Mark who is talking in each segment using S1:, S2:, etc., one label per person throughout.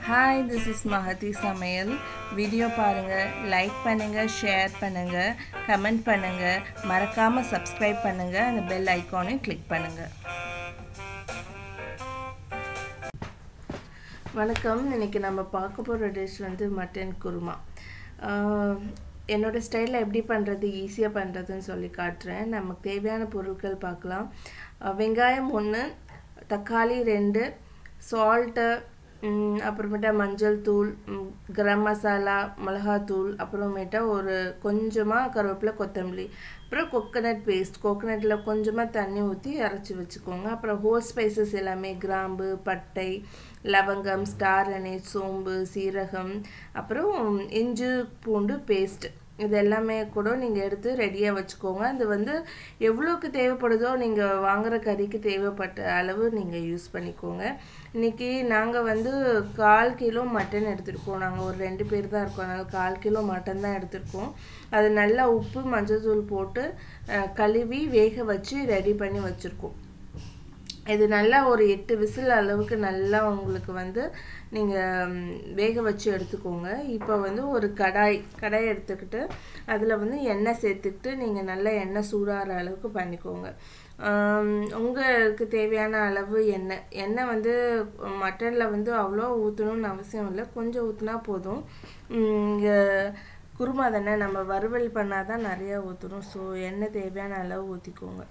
S1: hi this is Mahdi சமையல் video பாருங்கள் like பண்ணுங்கள் ஷேர் பண்ணுங்கள் கமெண்ட் பண்ணுங்கள் மறக்காமல் சப்ஸ்கிரைப் பண்ணுங்கள் அந்த பெல் ஐக்கானையும் கிளிக் பண்ணுங்கள் வணக்கம் இன்னைக்கு நம்ம பார்க்க போகிற டிஷ் வந்து மட்டன் குருமா ஆஹ், என்னோட ஸ்டைலில் எப்படி பண்ணுறது ஈஸியாக பண்ணுறதுன்னு சொல்லி காட்டுறேன் நமக்கு தேவையான பொருட்கள் பார்க்கலாம் ஆஹ், வெங்காயம் ஒன்று தக்காளி ரெண்டு சால்ட்டு அப்புறமேட்டா மஞ்சள் தூள் ம், கரம் மசாலா மிளகாத்தூள் அப்புறமேட்டா ஒரு கொஞ்சமாக கருவேப்பிலை கொத்தமல்லி அப்புறம் கோகனட் பேஸ்ட் கோகனட்டில் கொஞ்சமாக தண்ணி ஊற்றி அரைச்சி வச்சுக்கோங்க அப்புறம் ஹோல் ஸ்பைசஸ் எல்லாமே கிராம்பு பட்டை லவங்கம் ஸ்டார் அனேஜ் சோம்பு சீரகம் அப்புறம் இஞ்சி பூண்டு பேஸ்ட் இது எல்லாமே கூட நீங்கள் எடுத்து ரெடியாக வச்சுக்கோங்க அது வந்து எவ்வளோக்கு தேவைப்படுதோ நீங்கள் வாங்குற கறிக்கு தேவைப்பட்ட அளவு நீங்கள் யூஸ் பண்ணிக்கோங்க இன்றைக்கி நாங்கள் வந்து கால் கிலோ மட்டன் எடுத்திருக்கோம் நாங்கள் ஒரு ரெண்டு பேர் தான் இருக்கோம் அதனால் கால் கிலோ மட்டன் தான் எடுத்திருக்கோம் அது நல்லா உப்பு மஞ்சள் தூள் போட்டு அஹ், கழுவி வேக வச்சு ரெடி பண்ணி வச்சுருக்கோம் இது நல்லா ஒரு எட்டு விசில் அளவுக்கு நல்லா உங்களுக்கு வந்து நீங்கள் வேக வச்சு எடுத்துக்கோங்க இப்போ வந்து ஒரு கடாய் கடாய் எடுத்துக்கிட்டு அதில் வந்து எண்ணெய் சேர்த்துக்கிட்டு நீங்கள் நல்லா எண்ணெய் சூடாகிற அளவுக்கு பண்ணிக்கோங்க ஆம், உங்களுக்கு தேவையான அளவு எண்ணெய் எண்ணெய் வந்து மட்டனில் வந்து அவ்வளோ ஊற்றணும்னு அவசியம் இல்லை கொஞ்சம் ஊற்றினா போதும் இங்கே குருமா தானே நம்ம வறுவல் பண்ணால் தான் நிறையா ஊற்றணும் ஸோ எண்ணெய் தேவையான அளவு ஊற்றிக்கோங்க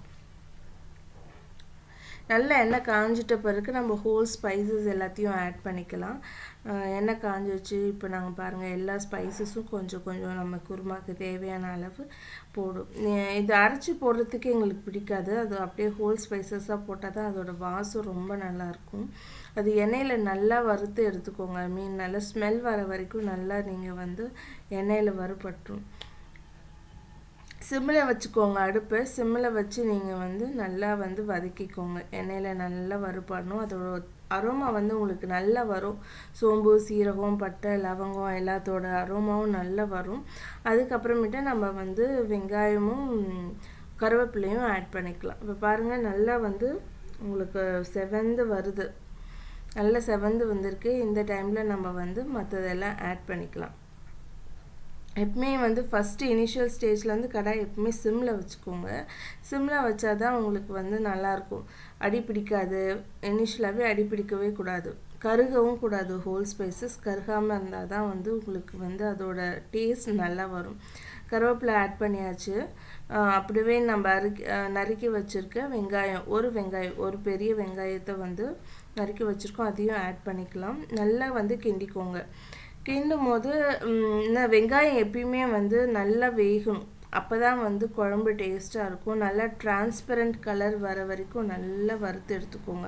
S1: நல்ல எண்ணெய் காஞ்சிட்ட பிறகு நம்ம ஹோல் ஸ்பைசஸ் எல்லாத்தையும் ஆட் பண்ணிக்கலாம் அஹ் எண்ணெய் காஞ்சிச்சு இப்போ நாங்கள் பாருங்கள் எல்லா ஸ்பைசஸும் கொஞ்சம் கொஞ்சம் நம்ம குருமாக்கு தேவையான அளவு போடும் அஹ் இது அரைச்சி போடுறதுக்கு எங்களுக்கு பிடிக்காது அது அப்படியே ஹோல் ஸ்பைசஸாக போட்டால் தான் அதோட வாசம் ரொம்ப நல்லாயிருக்கும் அது எண்ணெயில் நல்லா வறுத்து எடுத்துக்கோங்க மீன் நல்லா ஸ்மெல் வர வரைக்கும் நல்லா நீங்கள் வந்து எண்ணெயில் வறுபட்டுரும் சிம்மில் வச்சுக்கோங்க அடுப்பு சிம்மில் வச்சு நீங்கள் வந்து நல்லா வந்து வதக்கிக்கோங்க எண்ணெயில் நல்லா வறுபடணும் அதோட அரோமா வந்து உங்களுக்கு நல்லா வரும் சோம்பு சீரகம் பட்டை லவங்கம் எல்லாத்தோட அரோமாவும் நல்லா வரும் அதுக்கப்புறமேட்டு நம்ம வந்து வெங்காயமும் கருவேப்பிலையும் ஆட் பண்ணிக்கலாம் இப்போ பாருங்கள் நல்லா வந்து உங்களுக்கு செவந்து வருது நல்லா செவந்து வந்திருக்கு இந்த டைமில் நம்ம வந்து மற்றதெல்லாம் ஆட் பண்ணிக்கலாம் எப்பவுமே வந்து ஃபஸ்ட்டு இனிஷியல் ஸ்டேஜில் வந்து கடாய் எப்பவுமே சிம்மில் வச்சுக்கோங்க சிம்மில் வச்சா தான் உங்களுக்கு வந்து நல்லாயிருக்கும் அடி பிடிக்காது இனிஷியலாகவே அடி பிடிக்கவே கூடாது கருகவும் கூடாது ஹோல் ஸ்பைசஸ் கருகாமல் இருந்தால் தான் வந்து உங்களுக்கு வந்து அதோட டேஸ்ட் நல்லா வரும் கருவேப்பிலை ஆட் பண்ணியாச்சு ஆஹ் அப்படியே நம்ம அறுக்கி ஆஹ் நறுக்கி வச்சுருக்க வெங்காயம் ஒரு வெங்காயம் ஒரு பெரிய வெங்காயத்தை வந்து நறுக்கி வச்சுருக்கோம் அதையும் ஆட் பண்ணிக்கலாம் நல்லா வந்து கிண்டிக்கோங்க கிண்டும் போது ம், இந்த வெங்காயம் எப்பயுமே வந்து நல்லா வேகணும் அப்போ தான் வந்து குழம்பு டேஸ்ட்டாக இருக்கும் நல்லா டிரான்ஸ்பரண்ட் கலர் வர வரைக்கும் நல்லா வறுத்து எடுத்துக்கோங்க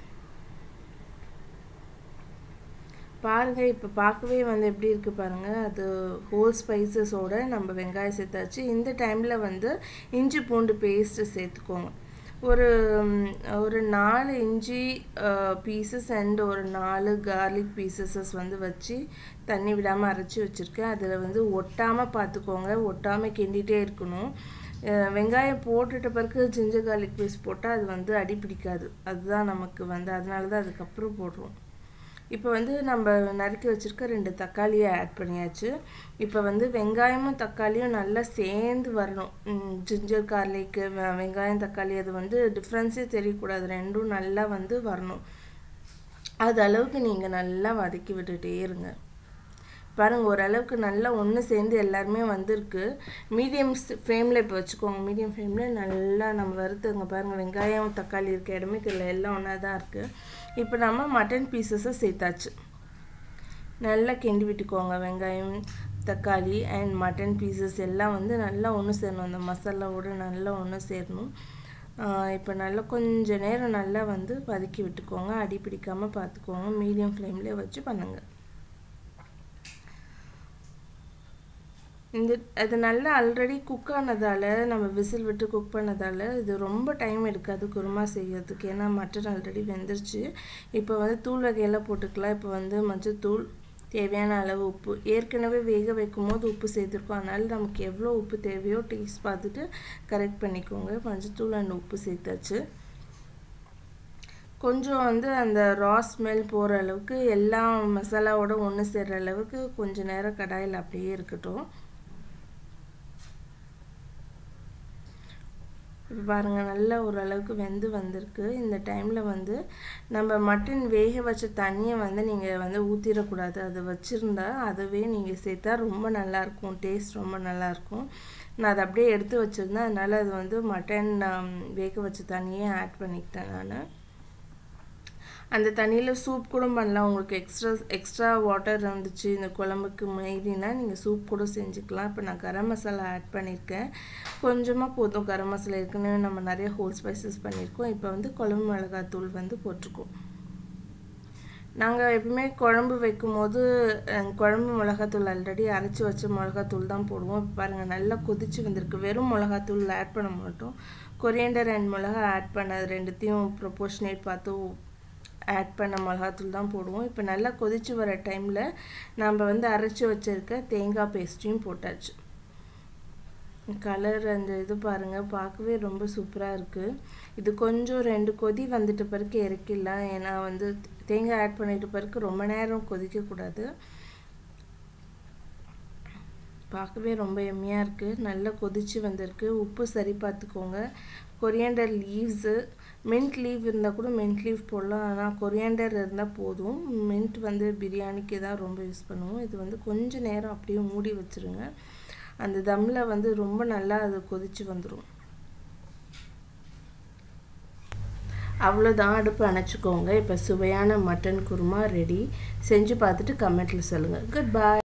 S1: பாருங்க இப்போ பார்க்கவே வந்து எப்படி இருக்குது பாருங்கள் அது ஹோல் ஸ்பைசஸோட நம்ம வெங்காயம் சேர்த்தாச்சு இந்த டைமில் வந்து இஞ்சி பூண்டு பேஸ்ட்டு சேர்த்துக்கோங்க ஒரு ம், ஒரு நாலு இஞ்சி பீசஸ் அண்ட் ஒரு நாலு கார்லிக் பீசஸஸ் வந்து வச்சு தண்ணி விடாமல் அரைச்சி வச்சுருக்கேன் அதில் வந்து ஒட்டாமல் பார்த்துக்கோங்க ஒட்டாமல் கிண்டிகிட்டே இருக்கணும் அஹ் வெங்காயம் போட்டுட்ட பிறகு ஜிஞ்சர் கார்லிக் பேஸ்ட் போட்டால் அது வந்து அடி பிடிக்காது அதுதான் நமக்கு வந்து அதனால தான் அதுக்கப்புறம் போடுறோம் இப்போ வந்து நம்ம நறுக்கி வச்சுருக்க ரெண்டு தக்காளியை ஆட் பண்ணியாச்சு இப்போ வந்து வெங்காயமும் தக்காளியும் நல்லா சேர்ந்து வரணும் ஜிஞ்சர் கார்லிக்கு வெங்காயம் தக்காளி அது வந்து டிஃப்ரென்ஸே தெரியக்கூடாது ரெண்டும் நல்லா வந்து வரணும் அது அளவுக்கு நீங்கள் நல்லா வதக்கி விட்டுட்டே இருங்க பாருங்க ஓரளவுக்கு நல்லா ஒன்று சேர்ந்து எல்லாருமே வந்திருக்கு மீடியம் ஃப்ளேமில் இப்போ வச்சுக்கோங்க மீடியம் ஃப்ளேமில் நல்லா நம்ம வறுத்துங்க பாருங்கள் வெங்காயம் தக்காளி இருக்க இடமே தெரியல எல்லாம் ஒன்றா தான் இருக்குது இப்போ நம்ம மட்டன் பீசஸை சேர்த்தாச்சு நல்லா கிண்டி விட்டுக்கோங்க வெங்காயம் தக்காளி அண்ட் மட்டன் பீசஸ் எல்லாம் வந்து நல்லா ஒன்று சேரணும் அந்த மசாலாவோட நல்லா ஒன்று சேரணும் இப்போ நல்லா கொஞ்ச நேரம் நல்லா வந்து வதக்கி விட்டுக்கோங்க அடி பிடிக்காமல் பார்த்துக்கோங்க மீடியம் ஃப்ளேம்லேயே வச்சு பண்ணுங்கள் இந்த அது நல்லா ஆல்ரெடி குக் ஆனதால் நம்ம விசில் விட்டு குக் பண்ணதால் இது ரொம்ப டைம் எடுக்காது குருமா செய்யறதுக்கு ஏன்னா மட்டன் ஆல்ரெடி வெந்துருச்சு இப்போ வந்து தூள் வகையெல்லாம் போட்டுக்கலாம் இப்போ வந்து மஞ்சள் தூள் தேவையான அளவு உப்பு ஏற்கனவே வேக வைக்கும் போது உப்பு சேர்த்துருக்கோம் அதனால் நமக்கு எவ்வளோ உப்பு தேவையோ டேஸ்ட் பார்த்துட்டு கரெக்ட் பண்ணிக்கோங்க மஞ்சள் தூள் அண்ட் உப்பு சேர்த்தாச்சு கொஞ்சம் வந்து அந்த ரா ஸ்மெல் போகிற அளவுக்கு எல்லா மசாலாவோட ஒன்று சேர்கிற அளவுக்கு கொஞ்சம் நேரம் கடாயில் அப்படியே இருக்கட்டும் இப்போ பாருங்கள் நல்லா ஓரளவுக்கு வெந்து வந்திருக்கு இந்த டைமில் வந்து நம்ம மட்டன் வேக வச்ச தண்ணியை வந்து நீங்கள் வந்து ஊற்றிடக்கூடாது அது வச்சுருந்தா அதுவே நீங்கள் சேர்த்தா ரொம்ப நல்லாயிருக்கும் டேஸ்ட் ரொம்ப நல்லாயிருக்கும் நான் அதை அப்படியே எடுத்து வச்சுருந்தேன் அதனால் அது வந்து மட்டன் வேக வச்ச தண்ணியே ஆட் பண்ணிக்கிட்டேன் நான் அந்த தண்ணியில் சூப் கூட பண்ணலாம் உங்களுக்கு எக்ஸ்ட்ரா எக்ஸ்ட்ரா வாட்டர் இருந்துச்சு இந்த குழம்புக்கு மீறினா நீங்கள் சூப் கூட செஞ்சுக்கலாம் இப்போ நான் கரம் மசாலா ஆட் பண்ணியிருக்கேன் கொஞ்சமாக போதும் கரம் மசாலா இருக்குன்னு நம்ம நிறைய ஹோல் ஸ்பைசஸ் பண்ணியிருக்கோம் இப்போ வந்து குழம்பு மிளகாத்தூள் வந்து போட்டிருக்கோம் நாங்கள் எப்பவுமே குழம்பு வைக்கும் போது குழம்பு மிளகாத்தூள் ஆல்ரெடி அரைச்சி வச்ச மிளகாத்தூள் தான் போடுவோம் இப்போ பாருங்கள் நல்லா கொதிச்சு வந்திருக்கு வெறும் மிளகாத்தூள் ஆட் பண்ண மாட்டோம் கொரியண்டர் அண்ட் மிளகா ஆட் பண்ண ரெண்டுத்தையும் ப்ரொபோர்ஷனேட் பார்த்து ஆட் பண்ண மிளகாத்தூள் தான் போடுவோம் இப்போ நல்லா கொதிச்சு வர டைமில் நம்ம வந்து அரைச்சி வச்சுருக்க தேங்காய் பேஸ்ட்டையும் போட்டாச்சு கலர் அந்த இது பாருங்கள் பார்க்கவே ரொம்ப சூப்பராக இருக்குது இது கொஞ்சம் ரெண்டு கொதி வந்துட்ட பிறகு இறக்கிடலாம் ஏன்னா வந்து தேங்காய் ஆட் பண்ணிட்ட பிறகு ரொம்ப நேரம் கொதிக்கக்கூடாது பார்க்கவே ரொம்ப எம்மியாக இருக்குது நல்லா கொதிச்சு வந்திருக்கு உப்பு சரி பார்த்துக்கோங்க கொரியண்டர் லீவ்ஸு மின்ட் லீவ் இருந்தால் கூட மின்ட் லீவ் போடலாம் ஆனால் கொரியண்டர் இருந்தால் போதும் மின்ட் வந்து பிரியாணிக்கு தான் ரொம்ப யூஸ் பண்ணுவோம் இது வந்து கொஞ்சம் நேரம் அப்படியே மூடி வச்சுருங்க அந்த தம்மில் வந்து ரொம்ப நல்லா அது கொதிச்சு வந்துடும் அவ்வளோதான் அடுப்பு அணைச்சிக்கோங்க இப்போ சுவையான மட்டன் குருமா ரெடி செஞ்சு பார்த்துட்டு கமெண்ட்டில் சொல்லுங்கள் குட் பாய்